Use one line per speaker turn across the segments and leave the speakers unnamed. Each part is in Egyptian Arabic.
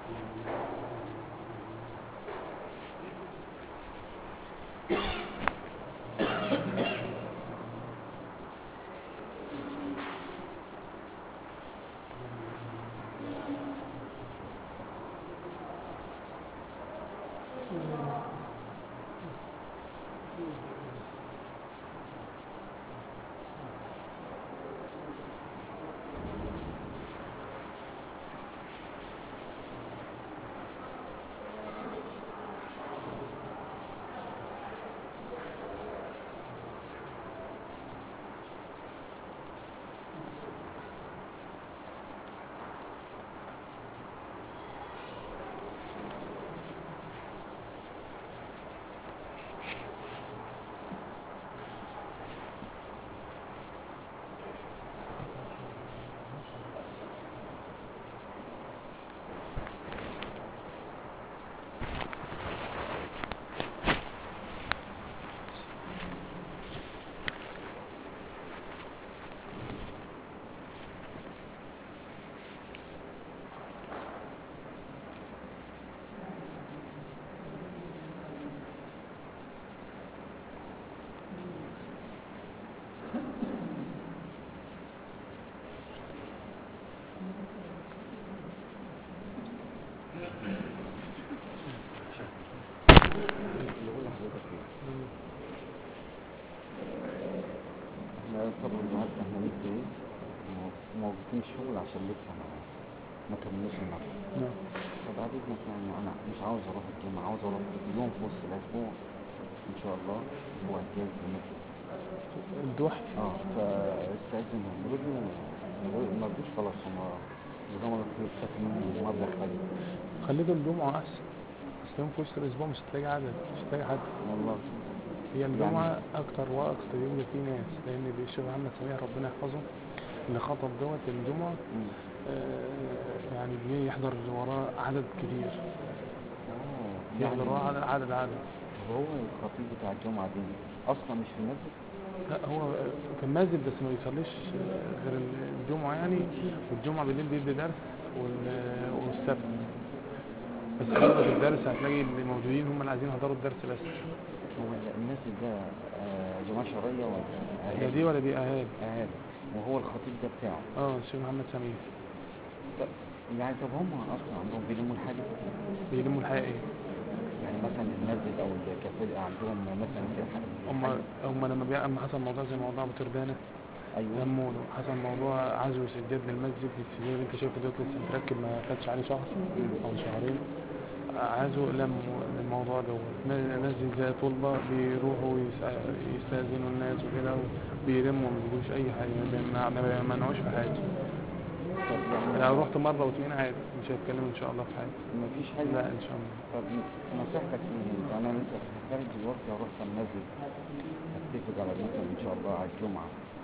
احنا طبعا النهارده احنا لسه ايه مو- موقفين الشغل عشان لسه ما ما كملناش النهارده
نعم
فبعد اذنك يعني انا مش عاوز اروح الجامعة عاوز اروح يوم في وسط الاسبوع ان شاء الله الاسبوع الجاي في المسجد
الدوحي
اه فاستأذن هم رجعوا ما رجوش خلاص هم نظام الفلوس خدت منهم مبلغ قليل
خليته الجمعة أحسن أصل يوم في وسط الأسبوع مش هتلاقي عدد مش هتلاقي حد
والله
هي الجمعة أكتر وأكتر يوم اللي فيه ناس لأن الشيخ محمد سميح ربنا يحفظه اللي خطب دوت الجمعة
مم.
آه، يعني بيحضر وراه عدد كبير
اه
يحضر وراه عدد عدد عدد
طب هو الخطيب بتاع الجمعة دي اصلا مش في المسجد
لا هو في المسجد بس ما بيصليش غير الجمعة يعني والجمعة بالليل بيدي درس وال- والسبت بس خلص الدرس هتلاقي اللي موجودين هم اللي عايزين يحضروا الدرس بس
هو المسجد ده آه، جماعة شرعية ولا
لا دي ولا دي أهالي
اهالي وهو الخطيب ده بتاعه
اه الشيخ محمد سمير
طب يعني طب هم اصلا عندهم بيلموا الحاجة
بيلموا الحقيقة ايه
يعني مثلا المسجد او الكافيه عندهم مثلا في حاجة
هم هم لما بي... اما حصل موضوع زي موضوع ابو تردانه
ايوه
لموا له. حصل موضوع عزو سجاد للمسجد السجاد اللي انت شايفه دوت لسه متركب ما فاتش عليه شهر او شهرين عزو لموا الموضوع دوت ن- مسجد زي طلبة بيروحوا يس- يستأذنوا الناس وكده وبيلموا ما بيقولوش اي حاجه ما بيمنع- ما بيمنعوش في حاجه
طب يعني
لو رحت مره واتنين عادي مش هيتكلموا ان شاء الله في حاجه
مفيش حاجة
لا ان شاء الله
طب نصيحتك ايه انت انا لسه خارج دلوقتي هروح المسجد اتفق على مثلا ان شاء الله على الجمعة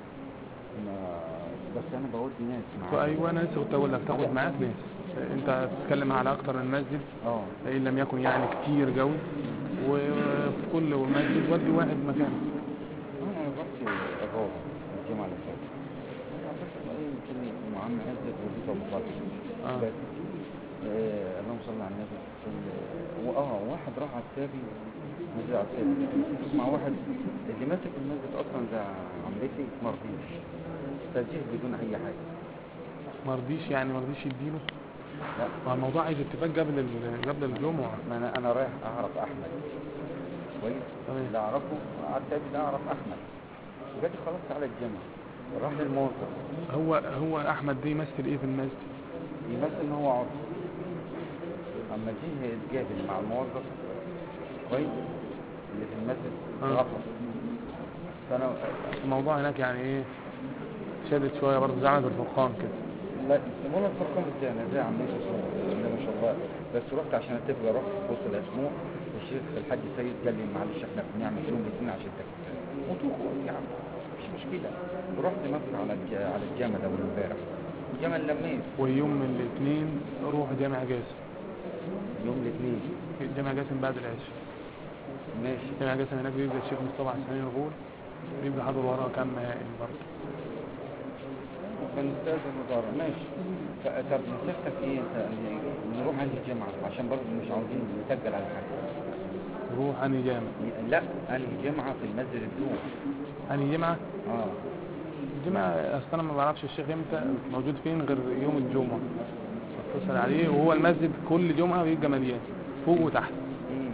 ما بس انا بودي ناس معايا
ايوه انا لسه كنت اقول لك تاخد معاك ناس انت تتكلم على اكتر من مسجد
اه
ان لم يكن يعني كتير جو وفي كل مسجد ودي واحد مكانه
انا رحت الروضة الجمعة اللي فاتت اعتقد ايه يمكن معانا نزل وزيت ابو خالد
آه.
بس آه اللهم صل على النبي ال- واه واحد راح على السابي نزل على السابي لكن مع واحد اللي ماسك المسجد اصلا ده عمتي مرضيش تسجيل بدون اي حاجة
مرضيش يعني مرضيش يديله
لا
ما الموضوع عايز اتفاق قبل ال- قبل الجمعة
ما انا انا رايح اعرف احمد كويس
تمام.
اللي اعرفه على السابي ده اعرف احمد وجاتي خلاص تعالى الجامعة راح للموظف
هو هو احمد ده يمثل ايه في المسجد
يمثل ان هو عضو اما جه يتقابل مع الموظف كويس اللي في المسجد
آه.
رفض فانا
الموضوع هناك يعني ايه شدت شوية برضه زي عمل الفرقان كده
لا ولا الفرقان ازاي انا زي عمتي بسم الله ما شاء الله بس رحت عشان اتفق اروح في وسط الاسبوع الشيخ الحاج سيد قال لي معلش احنا بنعمل يوم الاثنين عشان تكتب قلت له خلاص يا عم مفيش مشكله رحت مثلا على الج... على الجامع ده امبارح الجامع لميت
ويوم الاثنين روح جامع جاسم
يوم الاثنين
جامع جاسم بعد العشاء
ماشي
جامع جاسم هناك بيبقى الشيخ مصطفى حسين الغول بيبقى حاضر وراه كام مهائم برضه
فنستاذن بره ماشي ف- طب نصيحتك ايه انت يعني نروح انهي جامعه عشان برضه مش عاوزين نسجل على حاجه
روح انهي جامع
لا انهي جامعه في المسجد الدوم
انهي جامعة
اه
الجامعة اصل انا ما بعرفش الشيخ امتى موجود فين غير يوم الجمعة اتصل عليه وهو المسجد كل جمعة بيبقى مليان فوق وتحت
مم.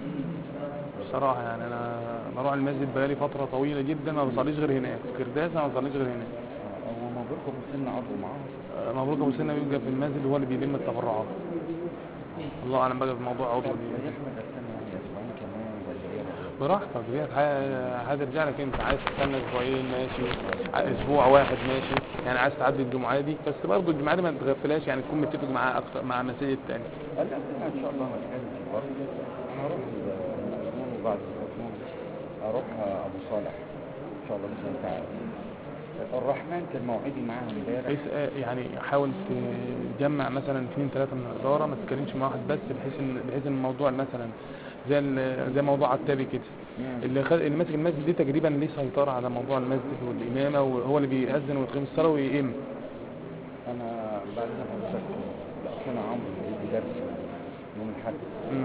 بصراحة يعني انا بروح المسجد بقالي فترة طويلة جدا ما بصليش غير هناك في كرداسة ما بصليش غير هناك
آه، هو مبروك ابو سن عضو معاهم
آه، مبروك ابو سنة بيبقى في المسجد هو اللي بيلم التبرعات الله اعلم بقى في موضوع عضو
طب
دي
يا احمد استنى يعني اسبوعين كمان ولا ايه رأيك؟
براحتك ديت ح- هترجع لك انت عايز تستنى اسبوعين ماشي ع- اسبوع واحد ماشي يعني عايز تعدي الجمعه دي بس برضه الجمعه دي ما تغفلهاش يعني تكون متفق مع اكتر مع مساجد تاني
قال لي أنا ان شاء الله هتكلم في البر انا هروح الاسبوع وبعد الاسبوع اروح ابو صالح ان شاء الله باذن الله تعالى الرحمن كان موعدي معاه امبارح
بحيث آه، يعني حاول تجمع مثلا اثنين ثلاثه من الاداره ما تتكلمش مع واحد بس بحيث ان بحيث ان الموضوع مثلا زي ال- زي موضوع عتابي كده
مم.
اللي خد اللي ماسك المسجد دي تقريبا ليه سيطره على موضوع المسجد والامامه وهو اللي بيأذن ويقيم الصلاه ويقيم
انا بعد ما حضرتك الاخونا عمرو بيدي درس يوم الاحد
مم.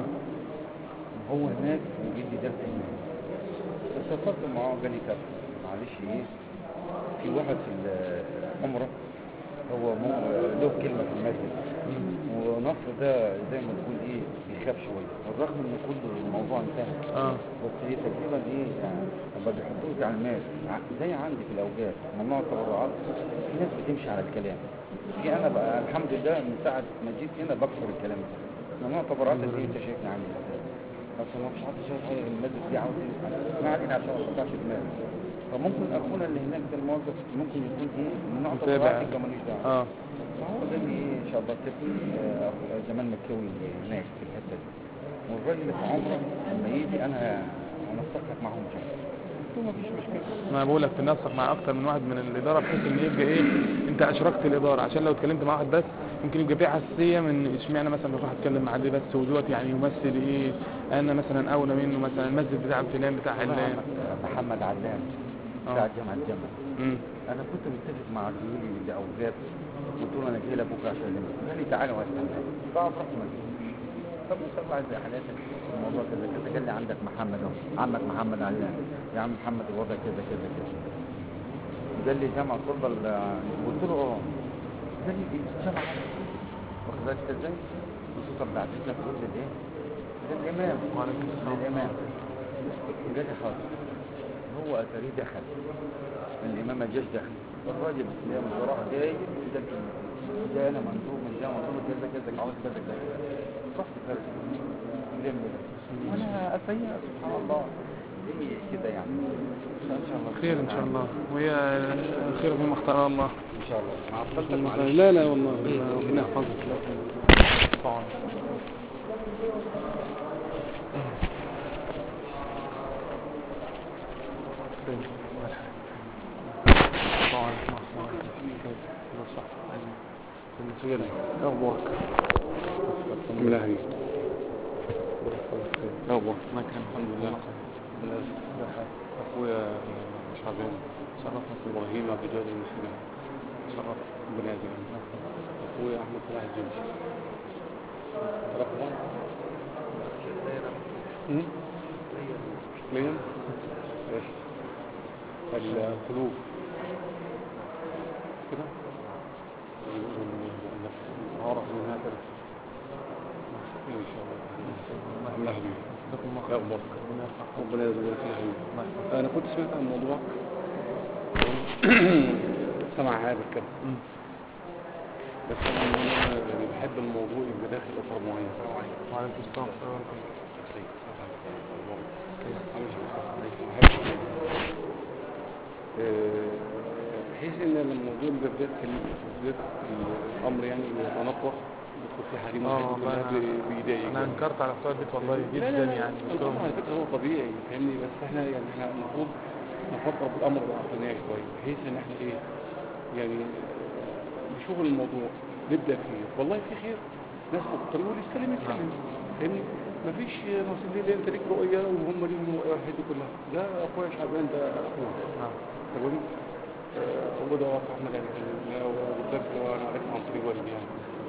هو هناك وبيدي درس هناك اتصلت معاه قال لي طب معلش ايه في واحد في العمره هو مو له كلمه في المسجد ونصر ده زي ما تقول ايه بيخاف شويه بالرغم ان كل الموضوع انتهى
اه
بس هي تقريبا ايه يعني لما بيحطوا له تعليمات ع- زي عندي في الاوجات ممنوع التبرعات في ناس بتمشي على الكلام في انا بقى الحمد لله من ساعه ما جيت هنا بكسر الكلام ده ممنوع التبرعات اللي انت شايفني عامل ازاي بس ما فيش حد شايف حاجه المسجد دي عاوز ايه ما علينا عشان ما تقطعش دماغي فممكن اخونا اللي هناك ده الموظف ممكن يكون ايه ممنوع
متابع.
التبرعات يبقى ماليش دعوه
اه
فهو ده اللي ايه ان شاء الله تبقى آه، زمان مكاوي هناك في الحته دي والراجل اللي في عمره لما يجي انا انسق لك معاهم جنب قلت له مفيش مشكله
ما بقول لك تنسق مع اكتر من واحد من الاداره بحيث ان يبقى ايه انت اشركت الاداره عشان لو اتكلمت مع واحد بس يمكن يبقى في حساسيه من اشمعنى مثلا بروح اتكلم مع دي بس ودلوقتي يعني يمثل ايه انا مثلا اولى منه مثلا المسجد بتاع فلان بتاع علان
محمد علام بتاع جامعه جامعه
امم
انا كنت متفق مع زميلي اللي اوجات قلت له انا جاي لك بكره عشان اكلمك قال لي تعالى وهستناك طب رحت ما جيتش طب انت الله زي حالاتك الموضوع كذا كذا قال لي عندك محمد اهو عمك محمد علام يا عم محمد الوضع كذا كذا كذا قال لي جامعه طلبه ال- قلت له اه قال لي الجامعه واخد بالك ازاي؟ قلت له طب بعتت لك قول للايه؟ للامام
وعليكم السلام.
للامام قال لي حاضر هو اتاريه دخل الامام ما جاش دخل الراجل اللي من وراها جاي ده ده انا منظور من ده منظور كذا كذا عاوز كذا كذا رحت فرد لم ده وانا افيا سبحان الله دي كده يعني ان شاء الله
خير ان شاء الله وهي خير فيما اختار الله
ان شاء الله مع عطلتك معلش
لا لا والله ربنا يحفظك طبعا
أخبارك بسم الله عليك أخبارك
الله يكرمك الحمد لله
أخويا شعبان شرفنا إبراهيم عبد الجواد المسلم شرف ربنا يجزيه أخويا أحمد صلاح الجمشي رقم لين القلوب كده والنفس عرف من هذا إن شاء الله الله يهديك
جزاكم الله
يا
خير
أخبارك
ربنا يرفعك
ربنا يرزقك يا حبيبي
الله يحفظك
انا كنت سمعت عن الموضوع سمع هذا الكلام
أمم.
بس انا أنا يعني بحب الموضوع يبقى داخل اطار معين
وعليكم السلام ورحمة الله
آه، بحيث ان الموضوع يبقى بدايه كلمه بدايه الامر يعني يتنطق يدخل في حريم
اه
الحاجات
والله
كلها
انا
بي- بيضايق
انا انكرت على بتوع البيت والله
لا
جدا
لا لا
يعني قلت
الأمر
لهم
على فكره هو طبيعي فاهمني بس احنا يعني احنا المفروض نفكر بالامر بعقلانيه شويه بحيث ان احنا ايه يعني نشوف الموضوع نبدا فيه والله في خير ناس مضطرين والاسلام يتكلم فاهمني مفيش نصيب ليه انت ليك رؤيه وهم ليهم رؤيه واحده دي كلها ده اخويا شعبان ده اخويا
نعم
تمام آه، هو ده واقع احمد يعني كان- لا، وده انا عرفت عن طريق والدي يعني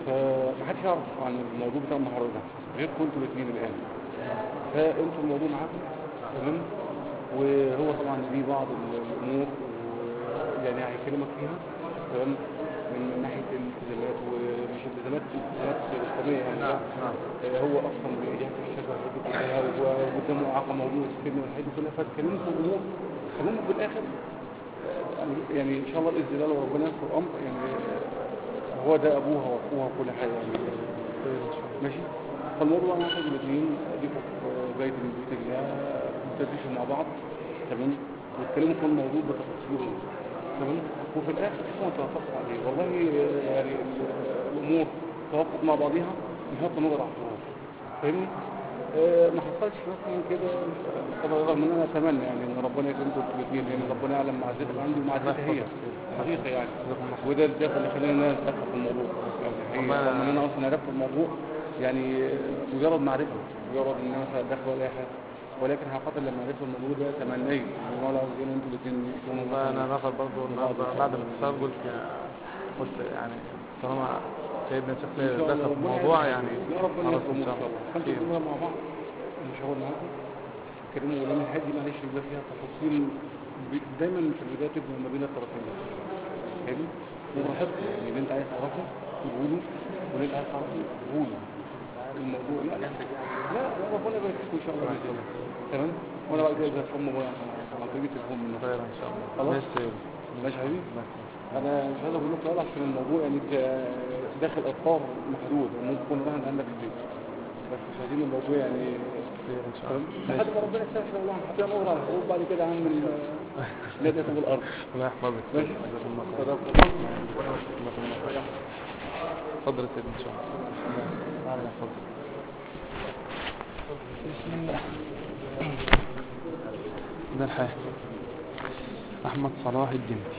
فمحدش يعرف عن الموضوع بتاع النهارده ده غيركم انتوا الاثنين الان فانتوا الموضوع معاكم تمام وهو طبعا ليه بعض ال- الامور و- يعني هيكلمك فيها تمام من من ناحيه الالتزامات ومش التزامات التزامات الاسلاميه يعني
نعم نعم
آه، هو اصلا بيحكي الشجره والحاجات دي كلها وقدامه اعاقه موجوده في الكلمه والحاجات دي كلها فتكلموا في الامور خلوهم في الاخر آه، يعني ان شاء الله باذن الله لو ربنا يذكر امر يعني آه، هو ده ابوها واخوها وكل حاجه يعني
خير ان شاء الله
ماشي فالموضوع انا هاخد الاثنين اديكم في بيت من بيوت الله تدردشوا مع بعض تمام وتتكلموا في الموضوع بتفاصيله تمام وفي الاخر تكونوا توافقوا عليه والله آه، يعني ال- الامور توافق مع بعضها بغض النظر عن الحروف فاهمني؟ آه، ما حصلش مثلا كده طبعا رغم ان انا اتمنى يعني ان ربنا يكرمكم انتوا الاثنين لان ربنا يعلم معزتك عندي ومعزتها هي حقيقه يعني وده الدافع اللي خلاني ان انا اتدخل في الموضوع يعني حقيقة
ربنا-
رغم ان انا اصلا عرفت الموضوع يعني مجرد معرفه مجرد ان انا مثلا اتدخل ولا اي حاجه ولكن حقيقه لما عرفت الموضوع ده تمنيت ان الله عز وجل انتوا الاثنين تكونوا
والله انا
مثلاً
نفر برضه النهارده بعد الاتصال قلت قلت يعني طالما سيدنا
إن
شيخنا
شاء الله
دخل في
ربنا
الموضوع
يعلم.
يعني
يا ربنا
خلاص
يكرمكم
ان شاء الله
فانتوا
خير
كلنا مع بعض ان شاء الله معاكم كلموا ولما الحاجه دي معلش بيبقى فيها تفاصيل ب- دايما في البدايه تبقى ما بين الطرفين فاهمني؟ وراحتكم يعني اللي انت عايز تعرفه تقوله واللي انت عايز تعرفه تقوله الموضوع لا لا لا لا ربنا يبارك فيكم ان شاء الله باذن الله تمام وانا بعد كده زي فم عن طريق التليفون منه
خير ان شاء الله
خلاص؟
ماشي سيدي.
ماشي يا حبيبي
ماشي.
انا مش عايز اقول لكم عشان الموضوع يعني انت داخل اطار محدود وممكن يكون رهن عندك في البيت بس مش عايزين الموضوع يعني
خير ان شاء
فاهم؟
الله
لحد
ماشي
ما ربنا يسهل لو الواحد حطينا نور على الحروب بعد كده عامل لا ده في الارض
الله يحفظك
ماشي
جزاكم الله خير
صدق
اتفضل يا سيدي ان شاء الله الله يحفظك بسم الله ده الحال احمد صلاح الجندي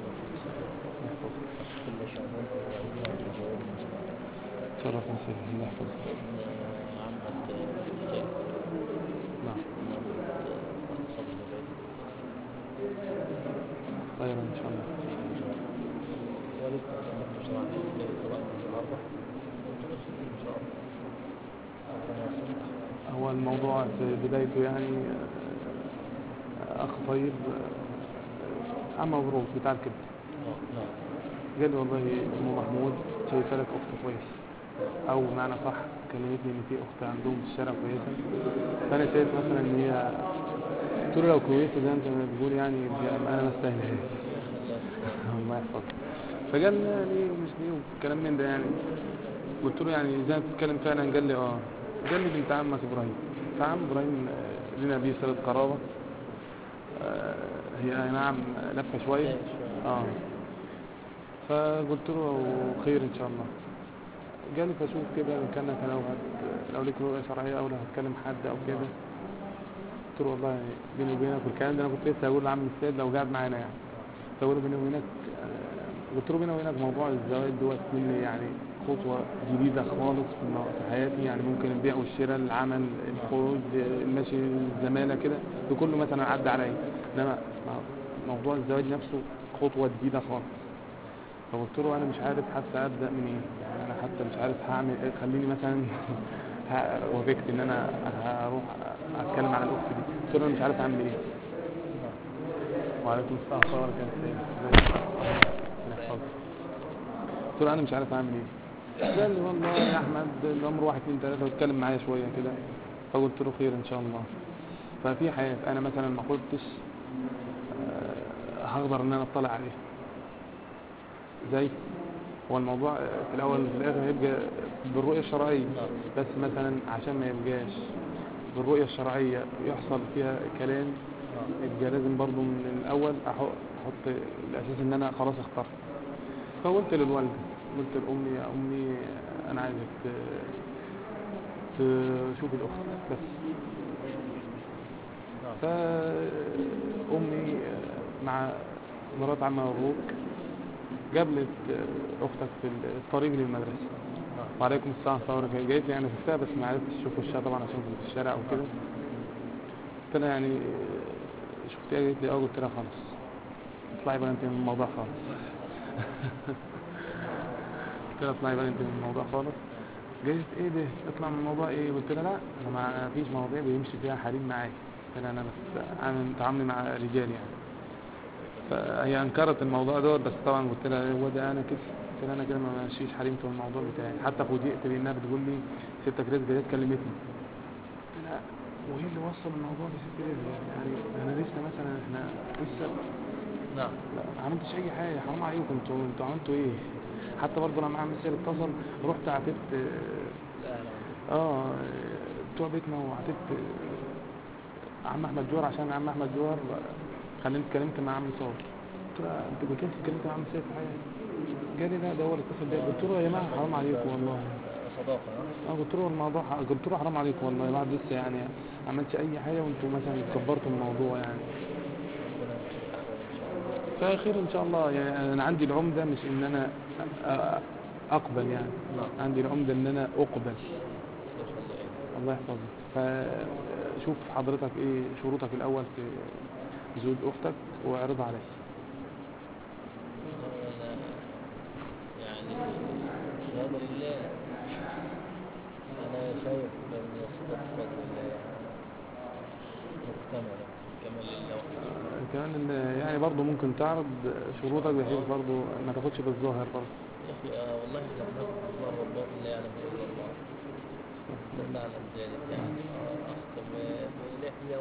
تشرف يا سيدي الله يحفظك نعم خيرا ان شاء الله هو الموضوع في بدايته يعني آه، اخ طيب آه، عم مبروك بتاع الكبد قال لي والله ام محمود شايفه لك اخت كويس او معنى صح كلمتني ان في اخت عندهم في الشارع كويسه فانا شايف مثلا ان هي قلت له لو كويسه زي انت ما بتقول يعني يبقى انا ما استاهلهاش الله يحفظك فقال لي مش دي وكلام من ده يعني قلت له يعني زي ما بتتكلم فعلا قال لي اه قال لي بنت عمك ابراهيم فعم ابراهيم آه، لنا بيه صله قرابه آه، هي أي نعم لفه شويه اه فقلت له خير ان شاء الله قال لي فشوف كده ان كانك لو هت... لو ليك رؤيه شرعيه او لو هتكلم حد او كده قلت له والله يعني بيني وبينك والكلام ده انا كنت لسه هقول لعم السيد لو قاعد معانا يعني كنت هقول له بيني وبينك آه، قلت له بيني وبينك موضوع الزواج دوت مني يعني خطوه جديده خالص في الم- في حياتي يعني ممكن البيع والشراء العمل الخروج المشي الزماله كده ده كله مثلا عدى عليا انما موضوع الزواج نفسه خطوه جديده خالص فقلت له انا مش عارف حتى ابدا منين يعني انا حتى مش عارف هعمل ايه خليني مثلا ه- وافقت ان انا هروح اتكلم على الاخت دي قلت له انا مش عارف اعمل ايه وعليكم السلام ورحمه الله وبركاته الله يحفظك. قلت له انا مش عارف اعمل ايه قال لي والله يا احمد الامر واحد اتنين تلاته واتكلم معايا شويه كده فقلت له خير ان شاء الله ففي حاجات انا مثلا ما كنتش آه، هقدر ان انا اطلع عليها زي هو الموضوع في الاول وفي الاخر هيبقى بالرؤيه الشرعيه بس مثلا عشان ما يبقاش بالرؤيه الشرعيه يحصل فيها كلام يبقى لازم برضو من الاول أحط احط الاساس ان انا خلاص اخترت فقلت للوالده قلت لامي يا امي انا عايزك ت- تشوف الاخت بس فامي مع مرات عم مبروك قابلت اختك في الطريق للمدرسه وعليكم السلام ورحمه الله وبركاته جايت لي انا شفتها بس ما عرفتش اشوف وشها طبعا عشان كنت في الشارع وكده قلت لها يعني شفتيها قالت لي اه قلت لها خلاص اطلعي بقى انت من الموضوع خالص قلت قلت لها اطلعي بقى انت من الموضوع خالص قالت ايه ده اطلع من الموضوع ايه قلت لها لا انا ما فيش مواضيع بيمشي فيها حريم معايا قلت لها انا بس انا تعاملي مع رجال يعني فهي انكرت الموضوع دوت بس طبعا قلت لها هو ده انا كده قلت لها انا كده ما ماشيش حريم في الموضوع بتاعي حتى فوجئت بانها بتقول لي ستك رزق جت كلمتني قلت لها وايه اللي وصل الموضوع لست رزق يعني انا لسه مثلا احنا لسه
نعم
لا ما عملتش اي حاجه حرام عليكم انتوا انتوا عملتوا ايه حتى برضه لما عم سير اتصل رحت عاتبت
لا لا
اه بتوع بيتنا وعاتبت آه، عم احمد جوهر عشان عم احمد جوهر خليني اتكلمت مع عم صابر قلت له انت كنت انت اتكلمت مع عم سيف في حاجه قال لي لا ده هو اللي اتصل بيا قلت له يا جماعه حرام عليكم والله
صداقة ها؟
اه قلت له الموضوع قلت له حرام عليكم والله الواحد لسه يعني ما عملش اي حاجه وانتوا مثلا كبرتوا الموضوع يعني
ربنا يصلح الأحوال إن شاء الله
فخير ان شاء الله يعني انا عندي العمده مش ان انا أ- اقبل يعني
نعم
عندي العمده ان انا اقبل
ما شاء الله يعني
الله يحفظك فشوف حضرتك ايه شروطك الاول في زوج اختك واعرضها عليا
أنا يعني شهادة لله أنا شايف إن الصدق بفضل الله يعني مكتملة كمال لله وحده
آه، كمان إن يعني برضو ممكن تعرض شروطك بحيث برضو ما تاخدش بالظاهر برضو
يا أخي آه والله إحنا بناخد الله ربنا لا يعلم إلا الله لا نعلم ذلك يعني آه، أخ ب- بلحية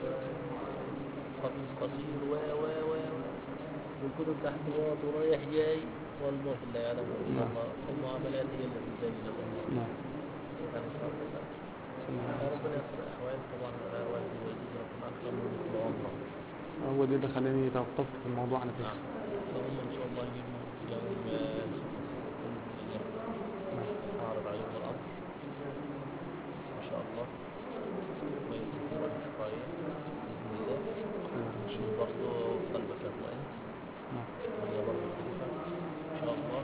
وقميص قصير و و و والكتب تحت واط ورايح جاي والله لا يعلم إلا
نعم.
الله المعاملات هي التي تبين لهم
نعم
يعني صلى الله عليه وسلم
صلى الله عليه وسلم.
ربنا يصلح الأحوال طبعا آه، والدي ووالدتي ربنا أكرمهم طول عمرهم
هو ده اللي خلاني توقفت في الموضوع على فكرة
نعم فهم إن شاء الله يجيبوا يوم آه، بإذن الله أعرض عليهم الأمر إن شاء الله ويتركوا المشروعية بإذن الله
خير ان شاء الله
برضه قلبك يطمئن
نعم
وهي برضه خليفة إن شاء الله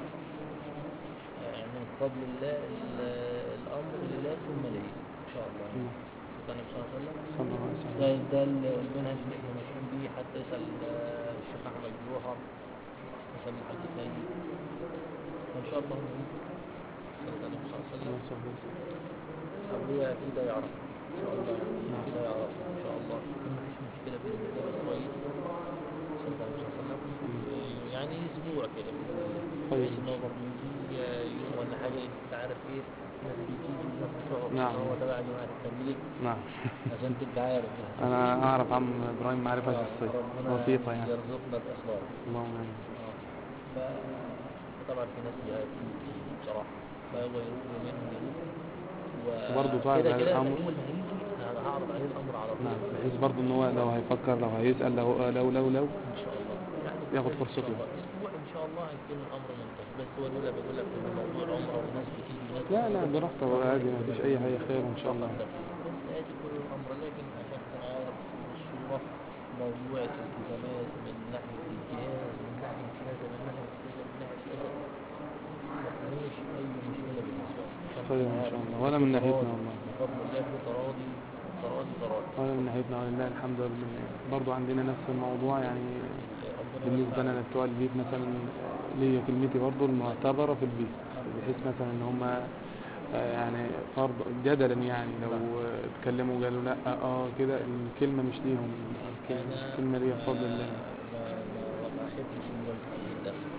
آه، يعني من فضل الله ال- الأمر لله ثم لي إن شاء الله
نعم.
صلى الله عليه وسلم
صلى الله عليه وسلم
ده ده المنهج اللي احنا ماشيين بيه حتى يسأل آه، الشيخ أحمد جوهر يسأل الحاج سيد فإن شاء الله نريد صلى الله عليه وسلم
الله صلى الله عليه وسلم
أبويا كده يعرف إن شاء الله
نعم.
كده يعرف إن شاء الله ما فيش مشكلة بإذن الله بس كويس صلى الله عليه وسلم يعني أسبوع كده بإذن الله
طيب.
بحيث إن هو برضه يجي يوم ولا حاجة أنت عارف إيه ناس بتيجي وناس بتقعد
نعم.
هو تبع جماعة التبليغ
نعم
عشان تبقى عارف يعني
انا اعرف عم ابراهيم معرفة شخصية
ربنا
وثيقة يعني
يرزقنا الإخلاص
اللهم امين
آه. ف- فطبعا في ناس ليها كتير بصراحة فهو يروح يومين ويروح و-
وبرضه تعرض
كده
عليه
كده
الأمر.
أول ما هيجي أنا هعرض عليه الأمر على طول
نعم بحيث برضه ان هو لو هيفكر لو هيسأل لو لو لو لو
إن شاء الله يعني
ياخد
إن شاء
فرصته.
الله. أسبوع إن شاء الله هيكون الأمر منتهي بس هو لولا بقول لك إن موضوع العمرة والناس بتيجي وناس
لا لا براحته عادي ما فيش اي حاجة خير ان شاء الله
بس ادي كل الامر لكن عشان تكون عارف الصوره موضوع الالتزامات من ناحيه الجهاز من ناحيه كذا من ناحيه كذا من ناحيه كذا ما فيش اي مشكله بالنسبه لي عشان
خير
تكون
ان
عارف
شاء الله ولا من ناحيتنا
تراضي.
والله
بفضل الله في تراضي تراضي تراضي
ولا من ناحيتنا ولله الحمد لله برضه عندنا نفس الموضوع يعني
ربنا
بالنسبة
يوسع
لنا بتوع البيت مثلا ليا كلمتي برضه المعتبرة في البيت بحيث مثلا ان هم يعني فرض جدلا يعني لو آه، اتكلموا وقالوا لا اه كده الكلمة مش ليهم الكلمة,
أنا
الكلمة ليا بفضل الله
ما ما ما احبش ان والدتي تتدخل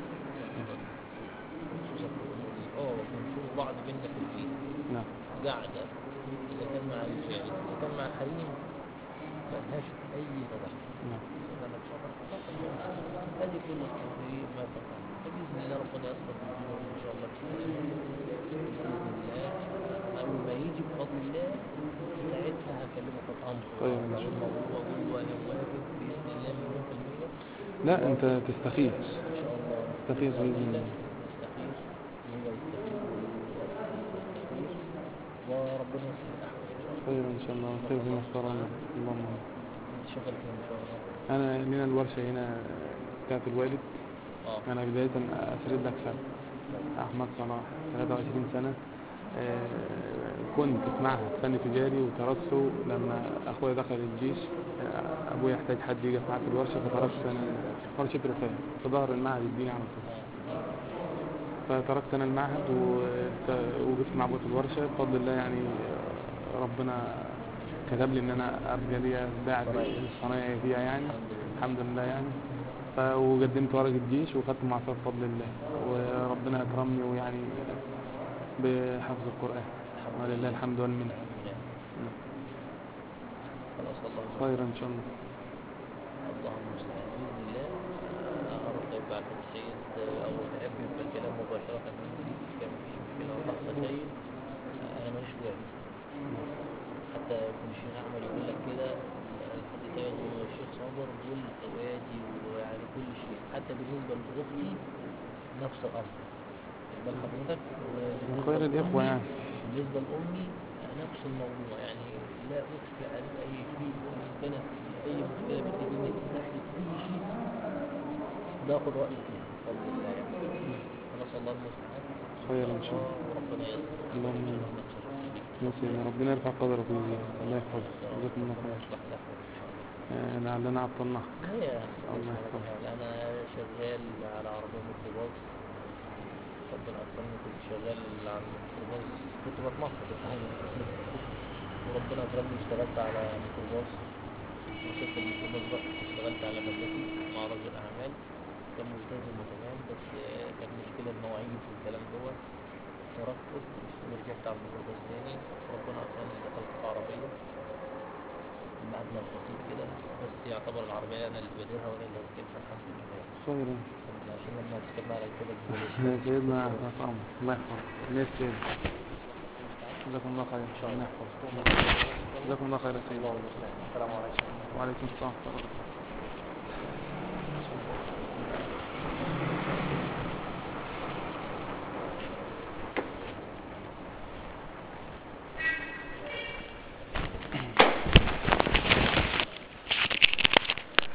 خصوصا في الامور دي اه بنشوف بعض بينا في البيت
نعم
قاعدة إذا كان مع الرجال إذا كان مع الحريم ملهاش أي تدخل
نعم
أنا بصراحة هذه كل التقرير ما تقع فبإذن الله ربنا يسر الأمور إن شاء الله بإذن الله أول ما يجي بفضل الله ساعتها هكلمه في الأمر
طيب، إن شاء
الموضوع وأقول له أنا موافق بإذن الله مليون في المية
لا انت تستخير
إن شاء الله
تستخير بإذن الله
يستخير وهو يستخير ويستخير وربنا يسر الأحوال إن شاء الله
خير ان شاء الله خير بما اختارنا اللهم آمين.
شغل فين إن شاء الله
انا لنا الورشة هنا بتاعت الوالد
اه
انا بداية اسرد لك سنة احمد صلاح 23 سنة آه، كنت في معهد فن تجاري وتركته لما اخويا دخل الجيش آه، ابويا يحتاج حد يقف معاه في الورشه فتركت انا ورشه رفاه في ظهر المعهد الديني على طول فتركت انا المعهد وت- وقفت مع بوت الورشه بفضل الله يعني آه، ربنا كتب لي ان انا ابقى ليا باع الصنايعي فيها يعني الحمد لله يعني ف- وقدمت ورقه الجيش وخدت معصيه بفضل الله وربنا اكرمني ويعني بحفظ القران ولله الحمد والمنه
خلاص الله
خير ان شاء الله
اللهم المستعان باذن الله آه، اروح طيب بعد السيد آه، او تحب يبقى الكلام مباشره مفيش كان مفيش مشكله لحظه سيد آه، انا ماليش وعد حتى ابن الشيخ احمد يقول لك كده آه، الحاج سيد والشيخ صابر دول اخواتي ويعني كل شيء حتى بالنسبه لاختي نفس الامر بل حضرتك وبالنسبة
خير الاخوه
لأمي-
يعني
بالنسبة لأمي نفس الموضوع يعني لا أخفي عن أي شيء وإن كانت أي مشكلة بتجيني من ناحية أي شيء باخد رأيي فيها بفضل الله يعني خلاص الله المستعان
خير ان شاء الله
وربنا يستر
اللهم آمين. يا سيدي ربنا يرفع قدرك ويزيدك الله يحفظك جزاكم الله خير
يصلح لكم إن شاء الله
آه، لعلنا عطلناك
هي
الله يحفظك.
أنا شغال على عربية ميكروباص ربنا أكرمني كنت شغال على الميكروباص كنت بتمخص الحقيقة وربنا أكرمني اشتغلت على ميكروباص وصلت الميكروباص بقى اشتغلت على مدرسي مع رجل أعمال كان ملتزم وتمام بس آه، كانت مشكلة المواعيد والكلام دوت تركته ورجعت على الميكروباص تاني ربنا أكرمني دخلت في عربية بمبلغ بسيط كده بس يعتبر العربية أنا اللي بديرها وأنا اللي راكبها الحمد لله
خير
الحمد لله عشان لما تكلم على كده ببلاش
يا سيدنا تحت امرك الله يحفظك ليه سيدي جزاكم الله خير الله يحفظك جزاكم الله خير يا سيدي
السلام عليكم
وعليكم السلام ورحمه الله